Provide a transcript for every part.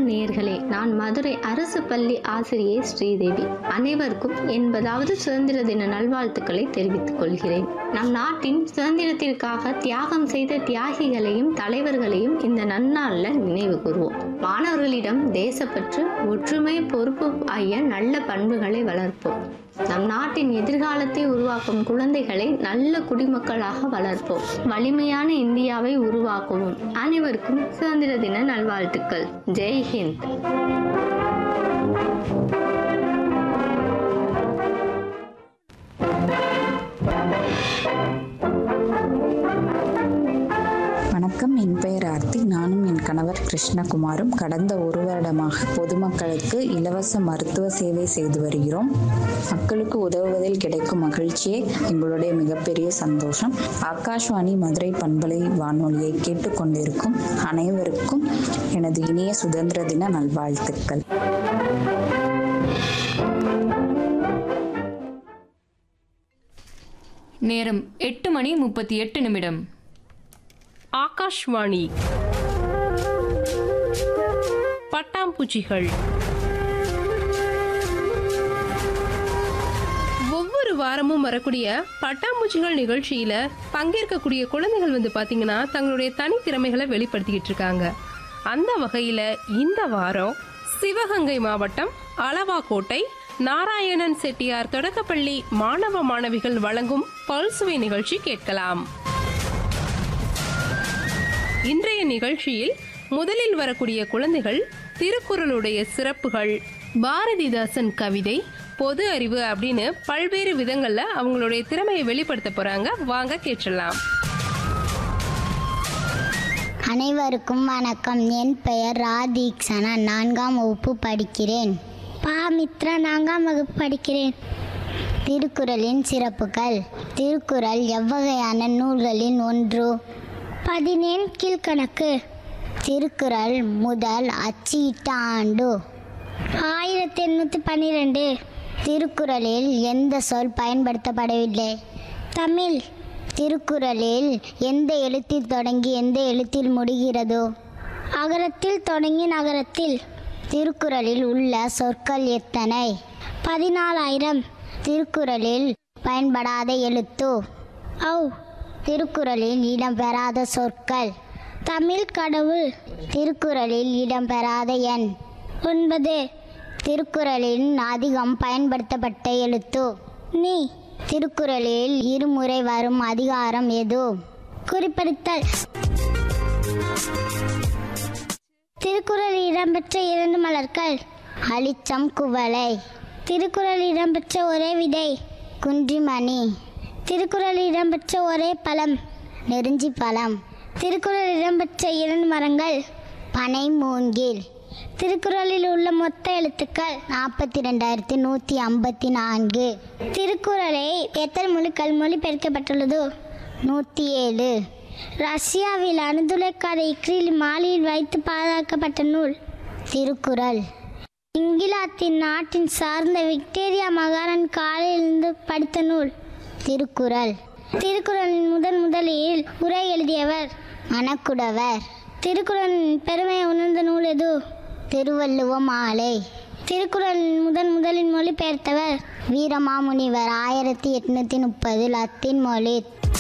வணக்கம் நேயர்களே நான் மதுரை அரசு பள்ளி ஆசிரியை ஸ்ரீதேவி அனைவருக்கும் எண்பதாவது சுதந்திர தின நல்வாழ்த்துக்களை தெரிவித்துக் கொள்கிறேன் நம் நாட்டின் சுதந்திரத்திற்காக தியாகம் செய்த தியாகிகளையும் தலைவர்களையும் இந்த நன்னாள்ல நினைவு கூறுவோம் மாணவர்களிடம் தேசப்பற்று ஒற்றுமை பொறுப்பு ஆகிய நல்ல பண்புகளை வளர்ப்போம் நம் நாட்டின் எதிர்காலத்தை உருவாக்கும் குழந்தைகளை நல்ல குடிமக்களாக வளர்ப்போம் வலிமையான இந்தியாவை உருவாக்குவோம் அனைவருக்கும் சுதந்திர தின நல்வாழ்த்துக்கள் ஜெய் ஹிந்த் வணக்கம் என் பெயர் ஆர்த்தி நானும் என் கணவர் கிருஷ்ணகுமாரும் கடந்த ஒரு வருடமாக பொதுமக்களுக்கு இலவச மருத்துவ சேவை செய்து வருகிறோம் மக்களுக்கு உதவுவதில் கிடைக்கும் மகிழ்ச்சியே எங்களுடைய மிகப்பெரிய சந்தோஷம் ஆகாஷ்வாணி மதுரை பண்பலை வானொலியை கேட்டுக்கொண்டிருக்கும் அனைவருக்கும் எனது இனிய சுதந்திர தின நல்வாழ்த்துக்கள் நேரம் எட்டு மணி முப்பத்தி எட்டு நிமிடம் ஆகாஷ்வாணி பட்டாம்பூச்சிகள் ஒவ்வொரு வாரமும் வரக்கூடிய பட்டாம்பூச்சிகள் நிகழ்ச்சியில பங்கேற்கக்கூடிய குழந்தைகள் வந்து பாத்தீங்கன்னா தங்களுடைய தனித்திறமைகளை வெளிப்படுத்திக்கிட்டு இருக்காங்க அந்த வகையில இந்த வாரம் சிவகங்கை மாவட்டம் அளவாக்கோட்டை நாராயணன் செட்டியார் தொடக்கப்பள்ளி மாணவ மாணவிகள் வழங்கும் பல்சுவை நிகழ்ச்சி கேட்கலாம் இன்றைய நிகழ்ச்சியில் முதலில் வரக்கூடிய குழந்தைகள் திருக்குறளுடைய சிறப்புகள் பாரதிதாசன் கவிதை பொது அறிவு அப்படின்னு பல்வேறு விதங்கள்ல அவங்களுடைய திறமையை வெளிப்படுத்த போறாங்க வாங்க கேட்டலாம் அனைவருக்கும் வணக்கம் என் பெயர் ராதீக்ஷனா நான்காம் வகுப்பு படிக்கிறேன் பா மித்ரா நான்காம் வகுப்பு படிக்கிறேன் திருக்குறளின் சிறப்புகள் திருக்குறள் எவ்வகையான நூல்களின் ஒன்று பதினேழு கீழ்கணக்கு திருக்குறள் முதல் அச்சிட்ட ஆண்டு ஆயிரத்தி எண்ணூற்றி பன்னிரெண்டு திருக்குறளில் எந்த சொல் பயன்படுத்தப்படவில்லை தமிழ் திருக்குறளில் எந்த எழுத்தில் தொடங்கி எந்த எழுத்தில் முடிகிறதோ அகரத்தில் தொடங்கி நகரத்தில் திருக்குறளில் உள்ள சொற்கள் எத்தனை பதினாலாயிரம் திருக்குறளில் பயன்படாத எழுத்து ஔ திருக்குறளில் இடம்பெறாத சொற்கள் தமிழ் கடவுள் திருக்குறளில் இடம்பெறாத எண் ஒன்பது திருக்குறளில் அதிகம் பயன்படுத்தப்பட்ட எழுத்து நீ திருக்குறளில் இருமுறை வரும் அதிகாரம் எது குறிப்பிடுத்தல் திருக்குறளில் இடம்பெற்ற இரண்டு மலர்கள் அலிச்சம் குவளை திருக்குறளில் இடம்பெற்ற ஒரே விதை குன்றிமணி திருக்குறளில் இடம்பெற்ற ஒரே பழம் நெருஞ்சி பழம் திருக்குறளில் இடம்பெற்ற இரண்டு மரங்கள் பனை மூங்கில் திருக்குறளில் உள்ள மொத்த எழுத்துக்கள் நாற்பத்தி ரெண்டாயிரத்தி நூற்றி ஐம்பத்தி நான்கு திருக்குறளை எத்தனை மொழிகள் மொழிபெயர்க்கப்பட்டுள்ளது நூற்றி ஏழு ரஷ்யாவில் அணுதுளைக்காத இக்ரில் மாலையில் வைத்து பாதுகாக்கப்பட்ட நூல் திருக்குறள் இங்கிலாந்தின் நாட்டின் சார்ந்த விக்டோரியா மகாராணி காலையிலிருந்து படித்த நூல் திருக்குறள் திருக்குறளின் முதன் முதலில் உரை எழுதியவர் மணக்குடவர் திருக்குறளின் பெருமையை உணர்ந்த நூல் எது திருவள்ளுவ மாலை திருக்குறளின் முதன் முதலில் மொழிபெயர்த்தவர் வீரமாமுனிவர் ஆயிரத்தி எட்நூத்தி முப்பது லத்தீன் மொழி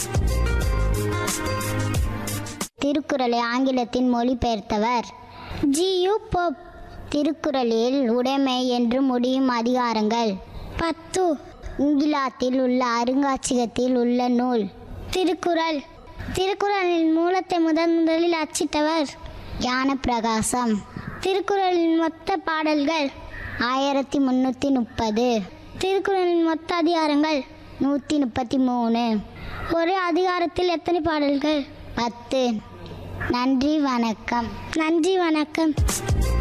திருக்குறளை ஆங்கிலத்தின் மொழிபெயர்த்தவர் ஜி யு போப் திருக்குறளில் உடைமை என்று முடியும் அதிகாரங்கள் பத்து இங்கிலாந்தில் உள்ள அருங்காட்சியகத்தில் உள்ள நூல் திருக்குறள் திருக்குறளின் மூலத்தை முதன் முதலில் அச்சிட்டவர் ஞானப்பிரகாசம் திருக்குறளின் மொத்த பாடல்கள் ஆயிரத்தி முன்னூற்றி முப்பது திருக்குறளின் மொத்த அதிகாரங்கள் நூற்றி முப்பத்தி மூணு ஒரே அதிகாரத்தில் எத்தனை பாடல்கள் பத்து நன்றி வணக்கம் நன்றி வணக்கம்